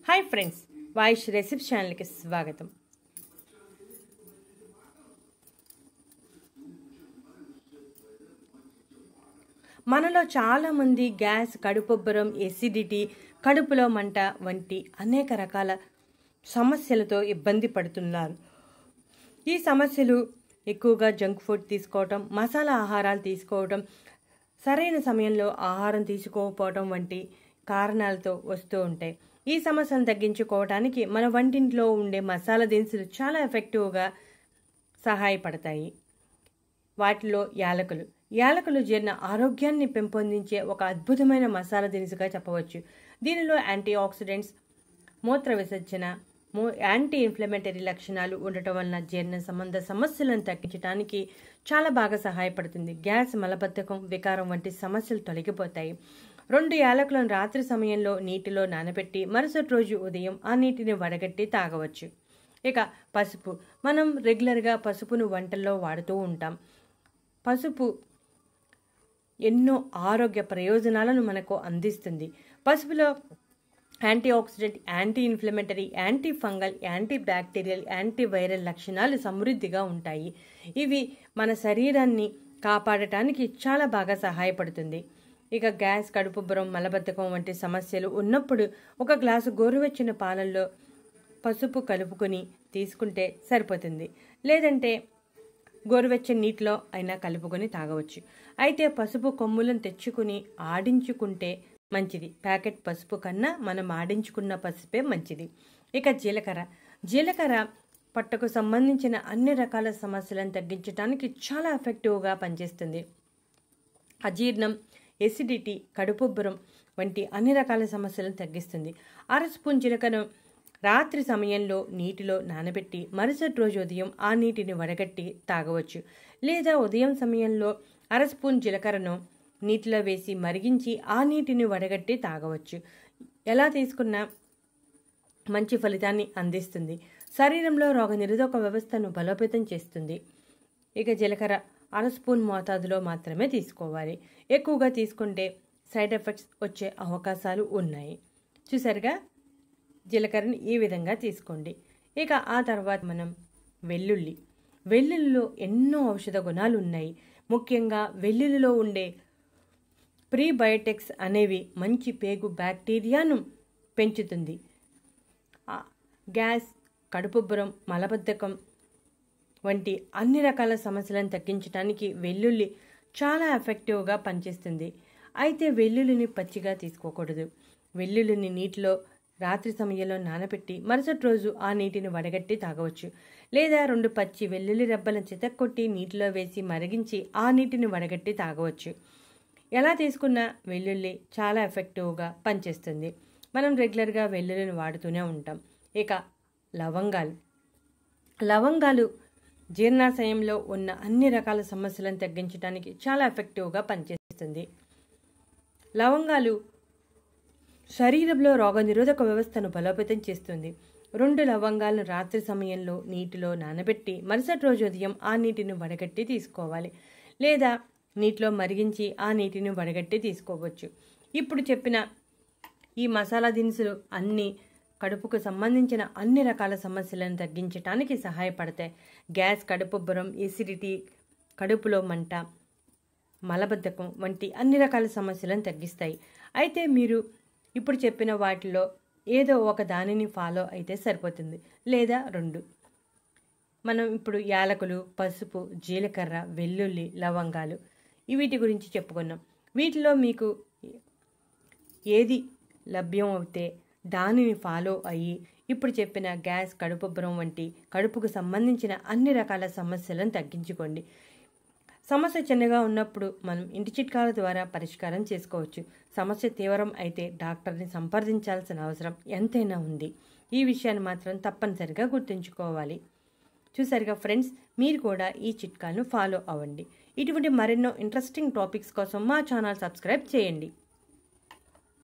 hi friends వాయిష్ recipe ఛానల్కి స్వాగతం మనలో చాలామంది గ్యాస్ కడుపొబ్బరం ఎసిడిటీ కడుపులో మంట వంటి అనేక రకాల సమస్యలతో ఇబ్బంది పడుతున్నారు ఈ సమస్యలు ఎక్కువగా జంక్ ఫుడ్ తీసుకోవటం మసాలా ఆహారాలు తీసుకోవటం సరైన సమయంలో ఆహారం తీసుకోకపోవటం వంటి కారణాలతో వస్తూ ఉంటాయి ఈ సమస్యను తగ్గించుకోవడానికి మన వంటింట్లో ఉండే మసాలా దినుసులు చాలా ఎఫెక్టివ్గా సహాయపడతాయి వాటిలో యాలకులు యాలకులు జీర్ణ ఆరోగ్యాన్ని పెంపొందించే ఒక అద్భుతమైన మసాలా దినుసుగా చెప్పవచ్చు దీనిలో యాంటీ ఆక్సిడెంట్స్ మూత్ర విసర్జన మో యాంటీ ఇన్ఫ్లమేటరీ లక్షణాలు ఉండటం వలన జీర్ణ సంబంధ సమస్యలను తగ్గించడానికి చాలా బాగా సహాయపడుతుంది గ్యాస్ మలబద్ధకం వికారం వంటి సమస్యలు తొలగిపోతాయి రెండు యాలకులను రాత్రి సమయంలో నీటిలో నానబెట్టి మరుసటి రోజు ఉదయం ఆ నీటిని వడగట్టి తాగవచ్చు ఇక పసుపు మనం రెగ్యులర్గా పసుపును వంటల్లో వాడుతూ ఉంటాం పసుపు ఎన్నో ఆరోగ్య ప్రయోజనాలను మనకు అందిస్తుంది పసుపులో anti oxidant anti inflammatory anti fungal anti bacterial anti viral లక్షణాలు సమృద్ధిగా ఉంటాయి ఇవి మన శరీరాన్ని కాపాడటానికి చాలా బాగా సహాయపడుతుంది ఇక గ్యాస్ కడుపుబ్బరం మలబద్ధకం వంటి సమస్యలు ఉన్నప్పుడు ఒక గ్లాసు గోరువెచ్చిన పాలల్లో పసుపు కలుపుకొని తీసుకుంటే సరిపోతుంది లేదంటే గోరువెచ్చని నీటిలో అయినా కలుపుకొని తాగవచ్చు అయితే పసుపు కొమ్ములను తెచ్చుకుని ఆడించుకుంటే మంచిది ప్యాకెట్ పసుపు కన్నా మనం ఆడించుకున్న పసుపే మంచిది ఇక జీలకర్ర జీలకర్ర పట్టకు సంబంధించిన అన్ని రకాల సమస్యలను తగ్గించడానికి చాలా ఎఫెక్టివ్గా పనిచేస్తుంది అజీర్ణం ఎసిడిటీ కడుపుబ్బరం వంటి అన్ని రకాల సమస్యలను తగ్గిస్తుంది అర స్పూన్ జీలకర్ర రాత్రి సమయంలో నీటిలో నానబెట్టి మరుసటి రోజు ఉదయం ఆ నీటిని వడగట్టి తాగవచ్చు లేదా ఉదయం సమయంలో అర స్పూన్ జీలకర్రను నీటిలో వేసి మరిగించి ఆ నీటిని వడగట్టి తాగవచ్చు ఎలా తీసుకున్నా మంచి ఫలితాన్ని అందిస్తుంది శరీరంలో రోగనిరోధక వ్యవస్థను బలోపేతం చేస్తుంది ఇక జీలకర్ర అర స్పూన్ మోతాదులో మాత్రమే తీసుకోవాలి ఎక్కువగా తీసుకుంటే సైడ్ ఎఫెక్ట్స్ వచ్చే అవకాశాలు ఉన్నాయి చూసారుగా జీలకర్రని ఈ విధంగా తీసుకోండి ఇక ఆ తర్వాత మనం వెల్లుల్లి వెల్లుల్లిలో ఎన్నో ఔషధ గుణాలు ఉన్నాయి ముఖ్యంగా వెల్లుల్లిలో ఉండే ప్రీబయోటిక్స్ అనేవి మంచి పేగు బ్యాక్టీరియాను పెంచుతుంది గ్యాస్ కడుపుబ్బరం మలబద్ధకం వంటి అన్ని రకాల సమస్యలను తగ్గించడానికి వెల్లుల్లి చాలా ఎఫెక్టివ్గా పనిచేస్తుంది అయితే వెల్లుల్లిని పచ్చిగా తీసుకోకూడదు వెల్లుల్లిని నీటిలో రాత్రి సమయంలో నానబెట్టి మరుసటి రోజు ఆ నీటిని వడగట్టి తాగవచ్చు లేదా రెండు పచ్చి వెల్లుల్లి రెబ్బలను చితక్కొట్టి నీటిలో వేసి మరిగించి ఆ నీటిని వడగట్టి తాగవచ్చు ఎలా తీసుకున్న వెల్లుల్లి చాలా ఎఫెక్టివ్గా పనిచేస్తుంది మనం రెగ్యులర్గా వెల్లుల్లిని వాడుతూనే ఉంటాం ఇక లవంగాలు లవంగాలు జీర్ణాశయంలో ఉన్న అన్ని రకాల సమస్యలను తగ్గించడానికి చాలా ఎఫెక్టివ్గా పనిచేస్తుంది లవంగాలు శరీరంలో రోగనిరోధక వ్యవస్థను బలోపేతం చేస్తుంది రెండు లవంగాలను రాత్రి సమయంలో నీటిలో నానబెట్టి మరుసటి రోజు ఉదయం ఆ నీటిని వడగట్టి తీసుకోవాలి లేదా నీటిలో మరిగించి ఆ నీటిని వడగట్టి తీసుకోవచ్చు ఇప్పుడు చెప్పిన ఈ మసాలా దినుసులు అన్నీ కడుపుకు సంబంధించిన అన్ని రకాల సమస్యలను తగ్గించడానికి సహాయపడతాయి గ్యాస్ కడుపుబ్బరం ఎసిడిటీ కడుపులో మంట మలబద్ధకం వంటి అన్ని రకాల సమస్యలను తగ్గిస్తాయి అయితే మీరు ఇప్పుడు చెప్పిన వాటిలో ఏదో ఒక దానిని ఫాలో అయితే సరిపోతుంది లేదా రెండు మనం ఇప్పుడు యాలకులు పసుపు జీలకర్ర వెల్లుల్లి లవంగాలు వీటి గురించి చెప్పుకున్నాం వీటిలో మీకు ఏది లభ్యం అవుతే దానిని ఫాలో అయ్యి ఇప్పుడు చెప్పిన గ్యాస్ కడుపుబ్బరం వంటి కడుపుకు సంబంధించిన అన్ని రకాల సమస్యలను తగ్గించుకోండి సమస్య చిన్నగా ఉన్నప్పుడు మనం ఇంటి చిట్కాల ద్వారా పరిష్కారం చేసుకోవచ్చు సమస్య తీవ్రం అయితే డాక్టర్ని సంప్రదించాల్సిన అవసరం ఎంతైనా ఉంది ఈ విషయాన్ని మాత్రం తప్పనిసరిగా గుర్తుంచుకోవాలి చూసారుగా ఫ్రెండ్స్ మీరు కూడా ఈ చిట్కాలను ఫాలో అవ్వండి ఇటువంటి మరెన్నో ఇంట్రెస్టింగ్ టాపిక్స్ కోసం మా ఛానల్ సబ్స్క్రైబ్ చేయండి